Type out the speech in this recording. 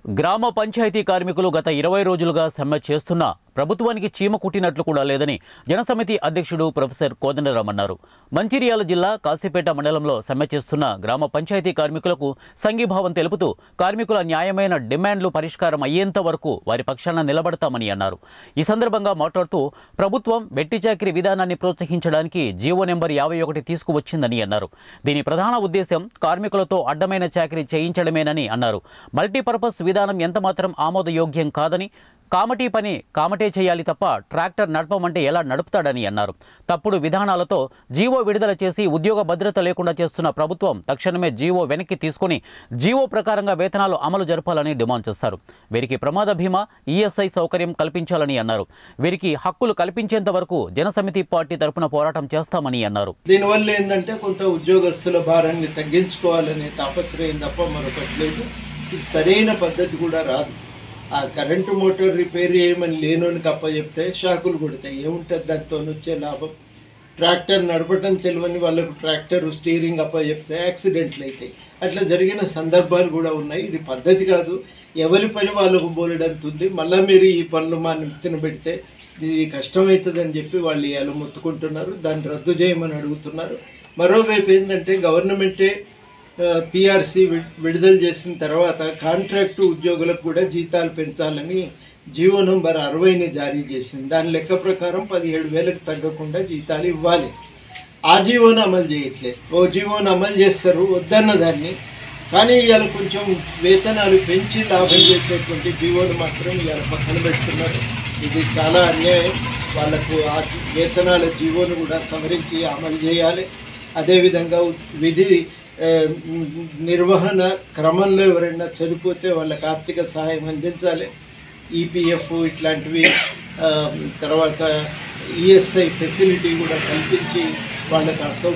గ్రామ పంచాయతీ కార్మికులు గత ఇరవై రోజులుగా సమ్మె చేస్తున్నా ప్రభుత్వానికి చీమ కుట్టినట్లు కూడా లేదని జనసమితి అధ్యక్షుడు ప్రొఫెసర్ కోదండరాం అన్నారు మంచిర్యాల జిల్లా కాశీపేట మండలంలో సమ్మె చేస్తున్న గ్రామ పంచాయతీ కార్మికులకు సంఘీభావం తెలుపుతూ కార్మికుల న్యాయమైన డిమాండ్లు పరిష్కారం అయ్యేంత వరకు వారి పక్షాన నిలబడతామని అన్నారు ఈ సందర్భంగా మాట్లాడుతూ ప్రభుత్వం వెట్టి చాకిరి విధానాన్ని ప్రోత్సహించడానికి జీవో నెంబర్ యాభై ఒకటి తీసుకువచ్చిందని అన్నారు దీని ప్రధాన ఉద్దేశం కార్మికులతో అడ్డమైన చాకిరీ చేయించడమేనని అన్నారు మల్టీపర్పస్ విధానం ఎంతమాత్రం ఆమోదయోగ్యం కాదని కామటీ పని కామటే చేయాలి తప్ప ట్రాక్టర్ నడపమంటే ఎలా నడుపుతాడని అన్నారు తప్పుడు విధానాలతో జీవో విడుదల చేసి ఉద్యోగ భద్రత లేకుండా చేస్తున్న ప్రభుత్వం తక్షణమే జీవో వెనక్కి తీసుకుని జీవో ప్రకారంగా వేతనాలు అమలు జరపాలని డిమాండ్ చేశారు వీరికి ప్రమాద బీమా ఈఎస్ఐ సౌకర్యం కల్పించాలని అన్నారు వీరికి హక్కులు కల్పించేంత వరకు జనసమితి పార్టీ తరపున పోరాటం చేస్తామని అన్నారు దీనివల్ల ఏంటంటే కొంత ఉద్యోగస్తుల భారాన్ని తగ్గించుకోవాలనే తాపత్రయం తప్ప మరొకటి లేదు ఇది సరైన పద్ధతి కూడా రాదు ఆ కరెంటు మోటార్ రిపేర్ చేయమని లేనోనికి అప్పచెప్తే షాకులు కొడతాయి ఏముంటుంది దాంతో వచ్చే లాభం ట్రాక్టర్ నడపటం తెలియని వాళ్ళకు ట్రాక్టర్ స్టీరింగ్ అప్పచెప్తే యాక్సిడెంట్లు అవుతాయి అట్లా జరిగిన సందర్భాలు కూడా ఉన్నాయి ఇది పద్ధతి కాదు ఎవరి పని వాళ్ళకు బోలెడంత ఉంది మళ్ళీ మీరు ఈ పనులు మా నెత్తిన పెడితే ఇది కష్టమవుతుందని చెప్పి వాళ్ళు ఇవాళ మొత్తుకుంటున్నారు దాన్ని రద్దు చేయమని అడుగుతున్నారు మరోవైపు ఏంటంటే గవర్నమెంటే పిఆర్సి విడుదల చేసిన తర్వాత కాంట్రాక్టు ఉద్యోగులకు కూడా జీతాలు పెంచాలని జీవో నంబర్ అరవైని జారీ చేసింది దాని లెక్క ప్రకారం పదిహేడు వేలకు తగ్గకుండా జీతాలు ఇవ్వాలి ఆ జీవోను అమలు చేయట్లేదు ఓ జీవోను అమలు చేస్తారు వద్దన్న దాన్ని కానీ ఇవాళ కొంచెం వేతనాలు పెంచి లాభం చేసేటువంటి జీవోను మాత్రం ఇవాళ పక్కన పెడుతున్నారు ఇది చాలా అన్యాయం వాళ్ళకు ఆ వేతనాల జీవోను కూడా సవరించి అమలు చేయాలి అదేవిధంగా విధి ఆ, నిర్వహణ క్రమంలో ఎవరైనా చనిపోతే వాళ్ళకి ఆర్థిక సహాయం అందించాలి ఈపీఎఫ్ ఇట్లాంటివి ఆ, తర్వాత ఈఎస్ఐ ఫెసిలిటీ కూడా కల్పించి వాళ్ళకి అసౌ